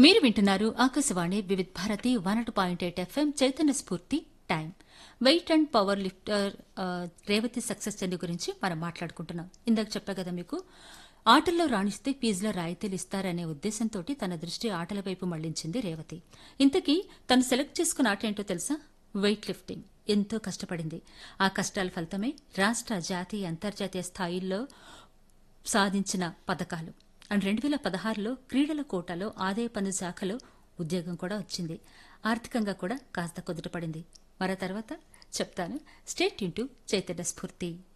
మీరు వింటున్నారు Akashvani Vividh Bharati one eight point eight FM Chaitanya Spoorthi time weight and power lifter ఆ, Revathi success journey గురించి మనం మాట్లాడుకుంటున్నాం ఇందాక చెప్పా కదా మీకు ఆటల్లో రాణిస్తే ఫీజులో రాయితీలు ఇస్తారనే ఉద్దేశంతో తన దృష్టి ఆటల వైపు మళ్లించింది రేవతి ఇంతకీ తను సెలెక్ట్ చేసుకున్న ఆట ఏంటో తెలుసా వెయిట్ లిఫ్టింగ్ ఎంతో కష్టపడింది ఆ కష్టాల ఫలితమే రాష్ట్ర జాతీయ అంతర్జాతీయ స్థాయిల్లో సాధించిన పథకాలు అండ్ రెండు వేల పదహారులో క్రీడల కోటాలో ఆదాయ పన్ను శాఖలో ఉద్యోగం కూడా వచ్చింది ఆర్థికంగా కూడా కాస్త కుదుటపడింది మరో తర్వాత చెప్తాను స్టేట్ ఇంటూ చైతన్య స్ఫూర్తి